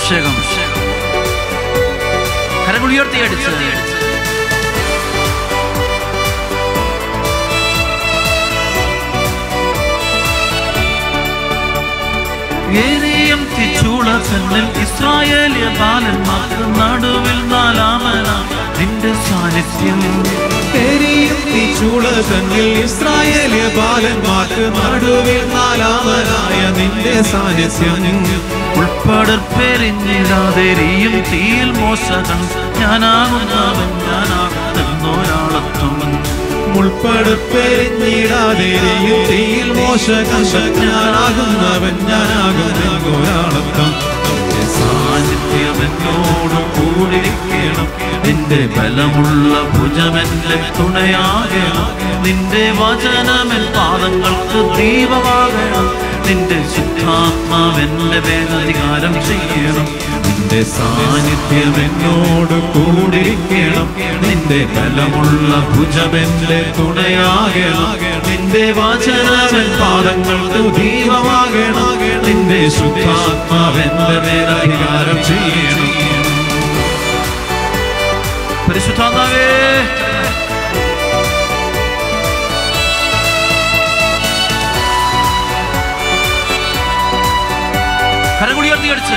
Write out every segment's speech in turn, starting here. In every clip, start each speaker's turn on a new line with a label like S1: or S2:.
S1: അഭിഷേകം കരങ്ങൾ ഉയർത്തി അടിച്ച് ഏരിയം തിച്ചൂള തന്നിൽ ഇസ്രായേലിയ ബാലന്മാർക്ക് നടുവിൽ നാലാമന നിന്റെ സാന്നിധ്യം
S2: എരിയും തീച്ചൂള തന്നിൽ ഇസ്രായേലിയ ബാലന്മാർക്ക് നടുവിൽ നാലാമനായ നിന്റെ സാന്നിധ്യം
S1: ഉൾപ്പടർപ്പെരിഞ്ഞിടാതെരിയും തീയിൽ മോശകൻ ഞാനാകുന്നവൻ ഞാനാകുന്നൊരാളത്വം
S2: മുൾപ്പടപ്പെരിഞ്ഞിടാതെരിയും തീയിൽ മോശകശജ്ഞാനാകുന്നവൻ ഞാനാകുന്നൊരാളത്തം
S1: സാന്നിധ്യമെന്നോട് കൂടിരിക്കണം നിന്റെ ബലമുള്ള ഭുജമെന്റെ തുണയാകണം നിന്റെ വചനമെൻ പാദങ്ങൾക്ക് ദീപമാകണം നിന്റെ ശുദ്ധാത്മാവെന്റെ മേലധികാരം ചെയ്യണം
S2: നിന്റെ സാന്നിധ്യം എന്നോട് കൂടിരിക്കണം
S1: നിന്റെ ബലമുള്ള ഭുജമെന്റെ തുണയാകണം നിന്റെ വചനമെൻ പാദങ്ങൾക്ക് ദീപമാകണം നിന്റെ ശുദ്ധാത്മാവെന്റെ മേലധികാരം ചെയ്യണം പരിശുദ്ധാത്മാവേ കരങ്ങൾ ഉയർത്തി അടിച്ച്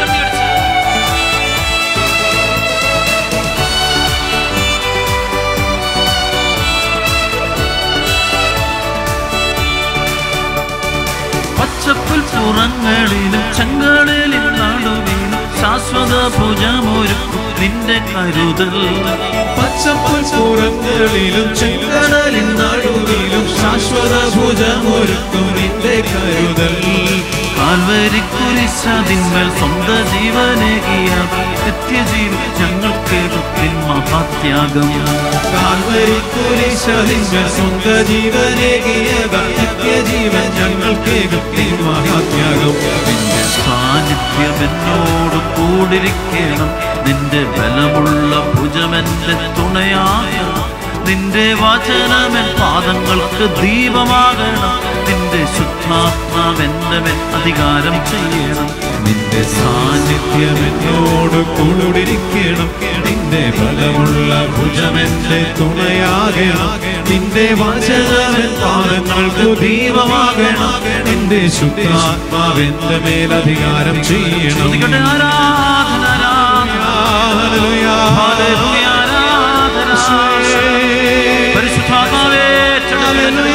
S1: പച്ചപ്പുൽ പുറങ്ങളിലും ചെങ്കളിലും നടുവിലും ശാശ്വത ഭുജമൊരുക്കും നിന്റെ കരുതൽ
S2: പച്ചപ്പുൽ പുറങ്ങളിലും ചെങ്കടലിൻ നടുവിലും ശാശ്വത ഭുജമൊരുക്കും നിന്റെ കരുതൽ
S1: കാൽവരി കുരിശതിന്മേൽ സ്വന്ത ജീവനേകിയ നിത്യജീവൻ ഞങ്ങൾക്ക് പിൻ മഹാത്യാഗം
S2: കാൽവരി കുരിശതിന്റെ സ്വന്ത ജീവനേകിയ നിത്യജീവൻ ഞങ്ങൾക്ക് കിട്ടി മഹാത്യാഗം
S1: നിന്റെ സാന്നിധ്യം എന്നോട് കൂടിരിക്കണം നിന്റെ ബലമുള്ള ഭുജമെന്റെ തുണയാകണം നിന്റെ വചനമെൻ പാദങ്ങൾക്ക് ദീപമാകണം നിന്റെ ശുദ്ധാത്മാവെന്റെ മേൽ അധികാരം ചെയ്യണം
S2: നിന്റെ സാന്നിധ്യം എന്നോട് കൂടിരിക്കണം നിന്റെ ബലമുള്ള ഭുജമെന്റെ തുണയാകണം നിന്റെ വചനമൻ പാദങ്ങൾക്ക് ദീപമാകണം നിന്റെ ശുദ്ധാത്മാവെന്റെ മേലധികാരം ചെയ്യണം
S1: ശ്രദ്ധിക്കട്ടെ ആരാധന ആരാധന ഹല്ലേലൂയ, ആരാധന പരിശുദ്ധാത്മാവേ ഏറ്റെടുക്കണമേ.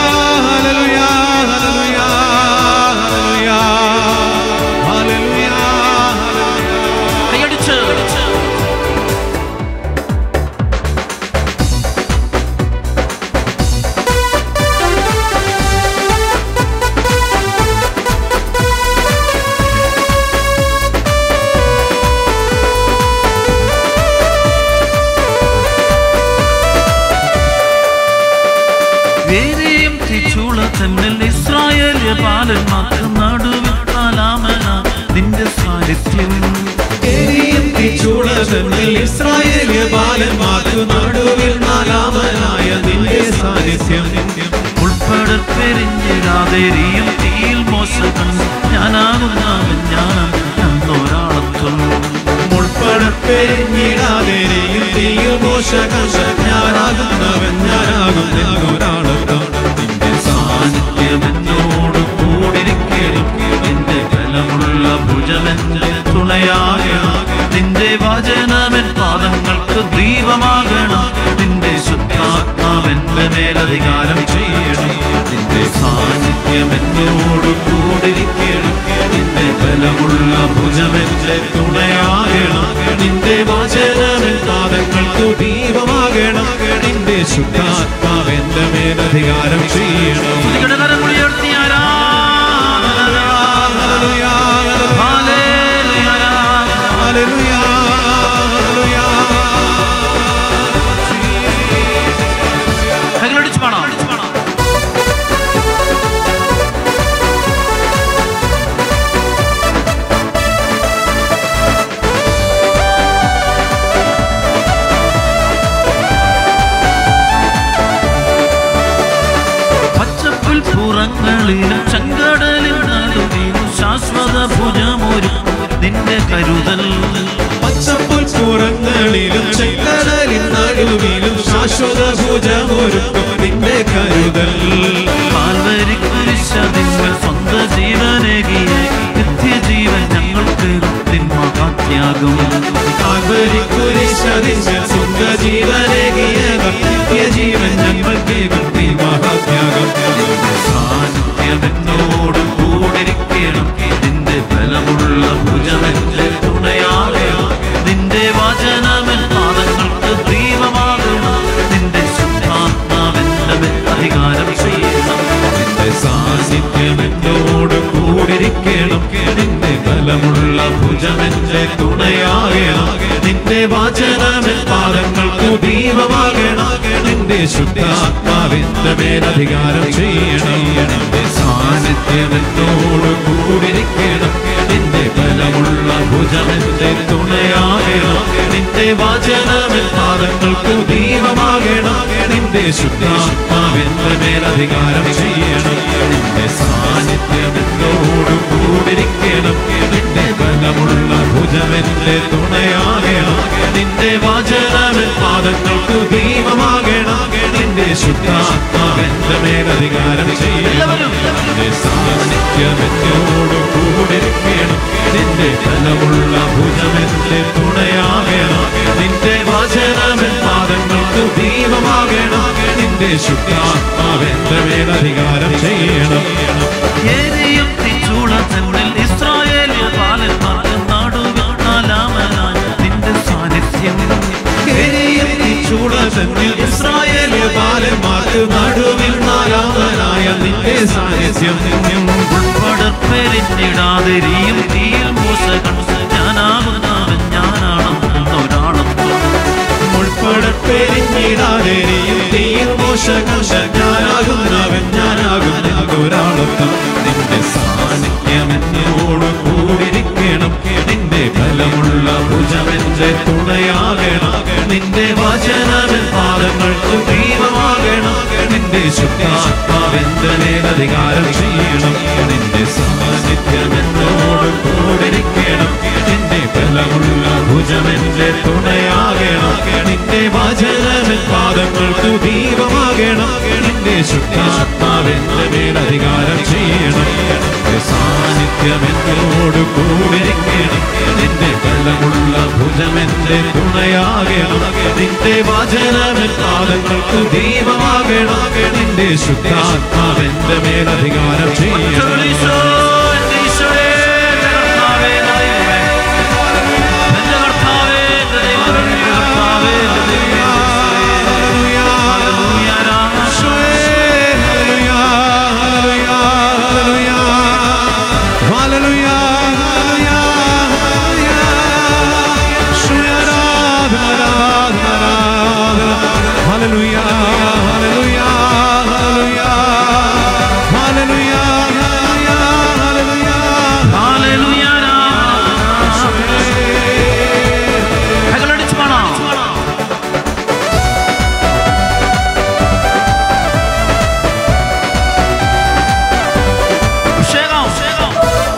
S1: കൈയടിച്ച് വേരെയും തിച്ചൂള തന്നിൽ ഇസ്രായേലിയ ബാലന്മാർക്ക് നടുവിൽ നാലാമന നിന്റെ സാന്നിധ്യം
S2: ഇസ്രായേലിയ ബാലന്മാർക്ക് നടുവിൽ നാലാമനായ നിന്റെ സാന്നിധ്യം
S1: ഉൾപ്പെടപ്പെരിഞ്ഞിടാതെരിയും തീയിൽ മോശകൻ ഞാനാകുന്നവൻ ഞാനാണ് എന്നൊരാളത്വം
S2: മുൾപ്പടപ്പെരിഞ്ഞിടാതെയും തീയിൽ മോശകശജ്ഞാനാകുന്നവൻ ഞാനാകും എന്നൊരാളത്തം നിന്റെ
S1: സാന്നിധ്യം എന്നോട് കൂടിരിക്കണം നിന്റെ ബലമുള്ള ഭുജമെന്റെ തുണയാകണം നിന്റെ വചനമെൻ പാദങ്ങൾക്ക് ദീപമാകണം നിന്റെ ശുദ്ധാത്മാവെന്റെ മേലധികാരം ചെയ്യണം നിന്റെ സാന്നിധ്യം എന്നോട് കൂടിരിക്കണം നിന്റെ ബലമുള്ള ഭുജമെന്റെ തുണയാകണം
S2: നിന്റെ വചനമെൻ പാദങ്ങൾക്ക് ദീപമാകണം നിന്റെ ശുദ്ധാത്മാവെന്റെ മേലധികാരം ചെയ്യണം
S1: സ്തുതിക്കട്ടെ, കരങ്ങൾ ഉയർത്തി ആരാധന. ഹല്ലേലൂയ, ആരാധന. കൈകളടിച്ച് പാടാം പച്ചപ്പുൽ പുറങ്ങളിൽ നിന്റെ കരുതൽ
S2: പച്ചപ്പുൽ പുറങ്ങളിലും ചെങ്കടലിൻ നടുവിലും ശാശ്വത ഭുജമൊരുക്കും നിന്റെ കരുതൽ
S1: കാൽവരി കുരിശതിന്മേൽ സ്വന്ത ജീവനേകിയ നിത്യജീവൻ ഞങ്ങൾക്ക് നിൻ മഹാത്യാഗം
S2: കാൽവരി കുരിശതിന്മേൽ സ്വന്ത ജീവനേകിയകം നിത്യജീവൻ ഞങ്ങൾക്ക് കിട്ടി മഹാത്യാഗം
S1: സാന്നിധ്യമെന്നോട് കൂടിരിക്കണം നിന്റെ ബലമുള്ള ഭുജമെന്റെ തുണയാകണം നിന്റെ വചനമെൻ പാദങ്ങൾക്ക് ദീപമാകണം നിന്റെ ശുദ്ധാത്മാവെന്റെ മേൽ അധികാരം ചെയ്യണം
S2: നിന്റെ സാന്നിധ്യം എന്നോട് കൂടിരിക്കണം നിന്റെ ബലമുള്ള ഭുജമെന്റെ തുണയാകണം നിന്റെ വാചനമെൻ പാദങ്ങൾക്ക് ദീപമാകണം നിന്റെ ശുദ്ധാത്മാവിന്റെ മേലധികാരം ചെയ്യണം നിന്റെ സാന്നിധ്യം എന്നോട് കൂടിരിക്കണം നിന്റെ ബലമുള്ള ഭുജമെന്റെ തുണയാകണം നിന്റെ വാചനമെൻ പാദങ്ങൾക്ക് ദീപമാകണം നിന്റെ ശുദ്ധാത്മാവിന്റെ മേലധികാരം ചെയ്യണം നിന്റെ സാന്നിധ്യം എന്നോട് കൂടിരിക്കണം നിന്റെ ബലമുള്ള ഭുജമെന്റെ തുണയാകണം നിന്റെ വാചനമെൻ പാദങ്ങൾക്ക് ദീപമാകണം നിന്റെ ശുദ്ധാത്മാവിന്റെ മേലധികാരം ചെയ്യണം നിന്റെ സാന്നിധ്യം എന്നോട് കൂടിരിക്കണം നിന്റെ ബലമുള്ള ഭുജമെന്റെ തുണയാകണം നിന്റെ വാചനമെൻ പാദങ്ങൾക്ക് ദീപമാകണം നിന്റെ ശുദ്ധാത്മാവെന്റെ മേലധികാരം ചെയ്യണം
S1: എരിയും തിച്ചൂളത്തന്നിൽ ഇസ്രായേലിയ ബാലന്മാർക്ക് നടുവിൽ നാലാമനായി നിന്റെ സാന്നിധ്യം
S2: ചൂടതന്നിൽ ഇസ്രായേലിയ ബാലന്മാർക്ക് നടുവിൽ നാലാമനായ നിന്റെ സാന്നിധ്യം നിന്നും
S1: പടപ്പെരിഞ്ഞിടാതിരിയും തീയിൽ മൂസകൾ ഞാനാകുന്നവൻ ഞാനാണെന്നൊരാളത്വം
S2: മുൾപ്പടപ്പെരിഞ്ഞിടാതെയും തീയിൽ മോശകണ്ട ഞാനാകുന്നവൻ ഞാനാകുന്ന ഒരാളത്വം നിന്റെ സാന്നിധ്യം എന്നോട് കൂടിരിക്കണം നിന്റെ ബലമുള്ള ഭുജമെന്റെ തുണയാകണം നിന്റെ വചനമെൻ പാദങ്ങൾക്ക് ദീപമാകണം നിന്റെ ശുദ്ധാത്മാവെന്റെ മേലധികാരം ചെയ്യണം നിന്റെ സാന്നിധ്യം എന്നോട് കൂടിരിക്കണം നിന്റെ ബലമുള്ള ഭുജമെന്റെ തുണയാകണം നിന്റെ വചനമെൻ പാദങ്ങൾക്ക് ദീപമാകണം നിന്റെ ശുദ്ധാത്മാവെന്റെ മേലധികാരം ചെയ്യണം നിന്റെ സാന്നിധ്യം എന്നോട് കൂടിരിക്കണം നിന്റെ ബലമുള്ള ഭുജമെന്റെ തുണയാകണം നിന്റെ വചനമെൻ പാദങ്ങൾക്ക് ദീപമാകണം നിന്റെ ശുദ്ധാത്മാവെന്റെ മേലധികാരം ചെയ്യണം
S1: ഈശോ, എന്റെ ഈശോയേ, എന്റെ കർത്താവേ, എന്റെ ദൈവമേ. എന്റെ കർത്താവേ, എന്റെ ദൈവമേ, എന്റെ കർത്താവേ, എന്റെ ദൈവമേ. ഹല്ലേലൂയ, രാമ. ഹല്ലേലൂയ, രാമ. കൈകളടിച്ച് പാടാം. അഭിഷേകം, അഭിഷേകം.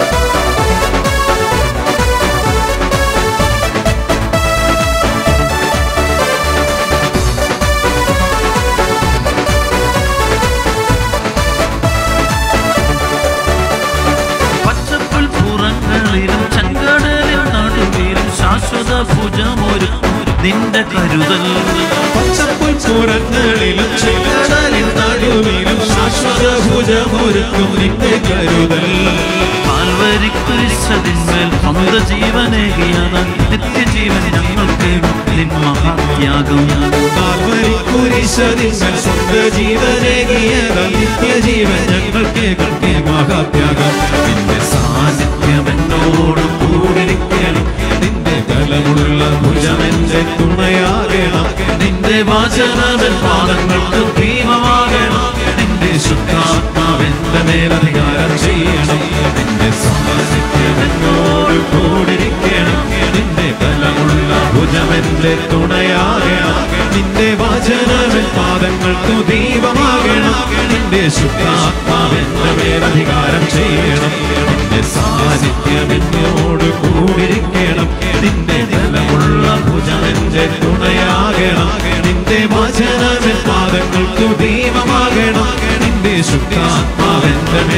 S1: പച്ചപ്പുൽ പുറങ്ങളിലും ചെങ്കടലിൻ നടുവിലും ശാശ്വത ഭുജമൊരുക്കും നിന്റെ കരുതൽ
S2: പച്ചപ്പുൽ പുറങ്ങളിലും ചെങ്കടലിൻ നടുവിലും ശാശ്വത ഭുജമൊരുക്കും നിന്റെ കരുതൽ
S1: കാൽവരി കുരിശതിന്മേൽ സ്വന്ത ജീവനേകിയത് നിത്യജീവൻ ഞങ്ങൾക്ക് നിൻ മഹാത്യാഗം
S2: കാൽവരി കുരിശതിന്മേൽ സ്വന്ത ജീവനേകിയത നിത്യജീവൻ ഞങ്ങൾക്ക് കിട്ടിയ മഹാത്യാഗം നിന്റെ സാന്നിധ്യം എന്നോട് കൂടിരിക്കണം നിന്റെ ബലമുള്ള ഭുജമെന്റെ തുണയാകണം നിന്റെ വാചനമെൻ പാദങ്ങൾക്ക് ഭീമമാകണം നിന്റെ ശുദ്ധാത്മാവെന്റെ മേലധികാരം ചെയ്യണം നിന്റെ സാന്നിധ്യം എന്നോട് കൂടിരിക്കണം നിന്റെ ബലമുള്ള ഭുജമെന്റെ തുണയാകണം നിന്റെ വാചനമെൻ പാദങ്ങൾക്ക് ദീപമാകണം നിന്റെ ശുദ്ധാത്മാവെന്റെ മേലധികാരം ചെയ്യണം നിന്റെ സാന്നിധ്യം എന്നോട് കൂടി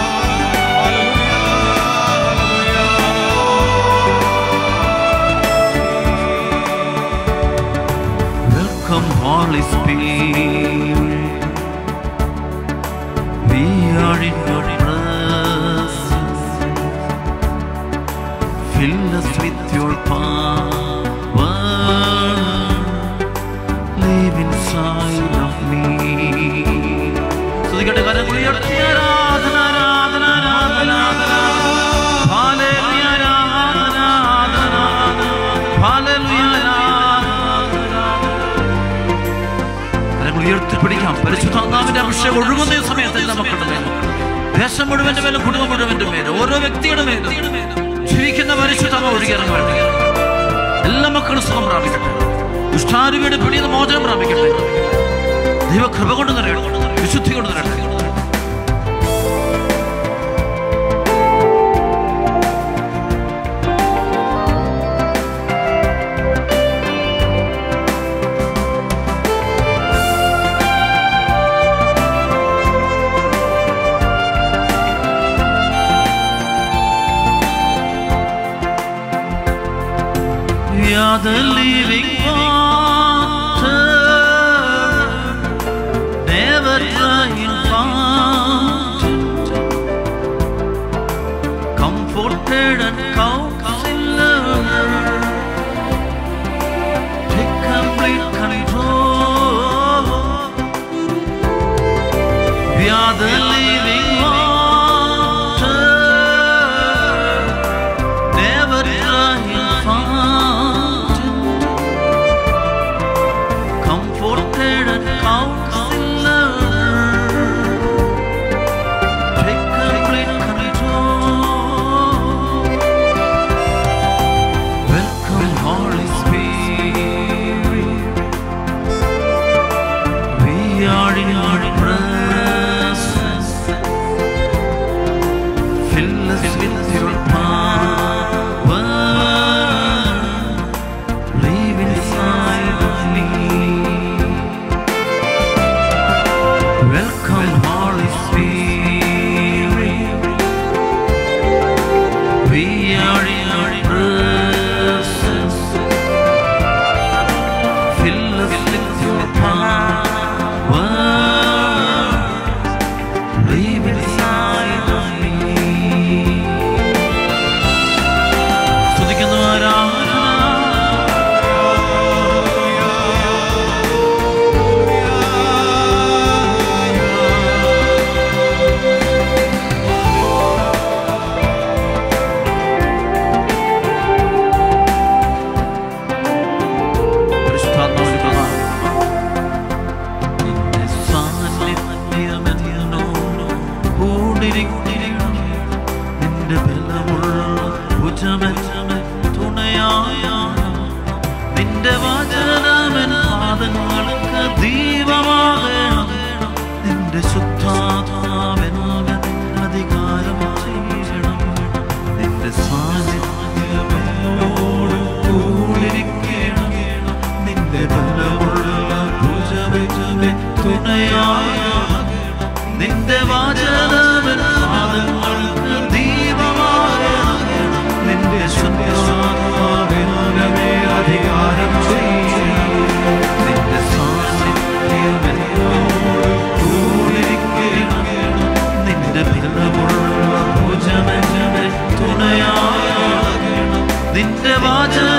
S2: hallelujah hallelujah
S1: Holy Spirit. We are in your presence. Fill us with your power. Live inside of me. സ്തുതിക്കട്ടെ കരങ്ങൾ ഉയർത്തി ആരാധന ആരാധന ആരാധന ആരാധന Hallelujah, ആരാധന ആരാധന Hallelujah, ആരാധന കരങ്ങൾ ഉയർത്തിപ്പിടിക്കാം പരിശുദ്ധാത്മാവിന്റെ അഭിഷേകം ഒഴുകുന്ന ഈ സമയത്ത് എല്ലാ മക്കളുടെ മേലും ദേശം മുഴുവന്റെ മേലും കുടുംബം മുഴുവന്റെ മേലും ഓരോ വ്യക്തിയുടെ മേലും ജീവിക്കുന്ന പരിശുദ്ധാത്മ ഒഴുകിയിറങ്ങ വേണ്ടി എല്ലാ മക്കളും സുഖം പ്രാപിക്കട്ടെ ദുഷ്ടാരുവിയുടെ പിടിയിൽ നിന്ന് മോചനം പ്രാപിക്കട്ടെ ദൈവകൃപ കൊണ്ട് നിറയട്ടെ വിശുദ്ധി കൊണ്ട് നിറയട്ടെ We are the living water, never drying fountain, comforted and counselor, take complete control. We are the living water, never drying fountain, comforted and counselor, take complete control. Welcome, Holy Spirit. We are in your presence. Fill us with your power. Live inside of me. Welcome, Holy Spirit. We are in your presence. Fill us with your power. Live inside of me. സ്തുതിക്കുന്നു ആരാധന പരിശുദ്ധാത്മാവിന്റെ പ്രധാനം നിന്റെ സാന്നിധ്യമെന്നോ കൂടിരിക്കണം. നിന്റെ ബലമുള്ള ഭുജമെന്നമെ തുണയായ നിന്റെ വചനമെൻ പാദങ്ങൾക്ക് ദീപമാകണം നിന്റെ ശുദ്ധാത്മാവെന്നെ അധികാരം ചെയ്യണം നിന്റെ സാന്നിധ്യമോട് കൂടിരിക്കണം നിന്റെ ബലമുള്ള ഭുജമെന്നമെ തുണയായ നിന്റെ വാചനമെൻ പാദങ്ങൾക്ക് ദീപമാകണം നിന്റെ ശുദ്ധാത്മാവിനെ അധികാരം ചെയ്യണം നിന്റെ സാന്നിധ്യമെന്നോട് കൂടിരിക്കണം നിന്റെ ബലമുള്ള ഭുജമെന്നമെ തുണയാകണം നിന്റെ വാചന